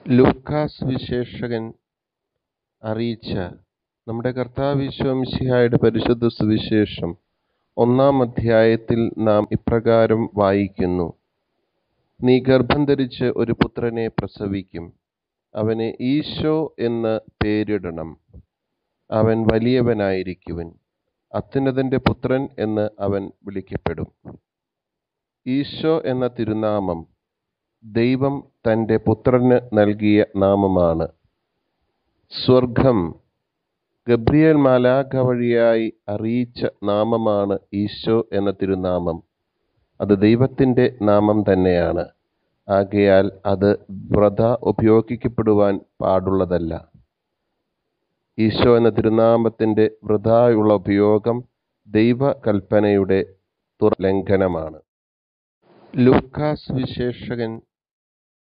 Lucas വിശേഷകൻ അറിയിച്ച നമ്മുടെ കർത്താവിശ്വമിശിഹായുടെ പരിശുദ്ധ സുവിശേഷം ഒന്നാം അധ്യായത്തിൽ നാം ഇപ്രകാരം വായിക്കുന്നു നീ ഗർഭം ധരിച്ച് ഒരു പുത്രനെ പ്രസവിക്കും അവന് ഈശോ എന്ന് പേരിടണം അവൻ വലിയവനായിരിക്കുവൻ അത്യുന്നതന്റെ പുത്രൻ എന്ന് അവൻ വിളിക്കപ്പെടും ഈശോ എന്ന തിരുനാമം ദൈവം തന്റെ പുത്രന് നൽകിയ നാമമാണ് സ്വർഗം ഗബ്രിയേൽ മാലാഖ വഴിയായി അറിയിച്ച നാമമാണ് ഈശോ എന്ന തിരുനാമം അത് ദൈവത്തിന്റെ നാമം തന്നെയാണ് ആകയാൽ അത് വൃഥ ഉപയോഗിക്കപ്പെടുവാൻ പാടുള്ളതല്ല ഈശോ എന്ന തിരുനാമത്തിന്റെ വൃഥായുള്ള ഉപയോഗം ദൈവകൽപ്പനയുടെ തുറലംഘനമാണ് ലൂക്കാസ് വിശേഷകൻ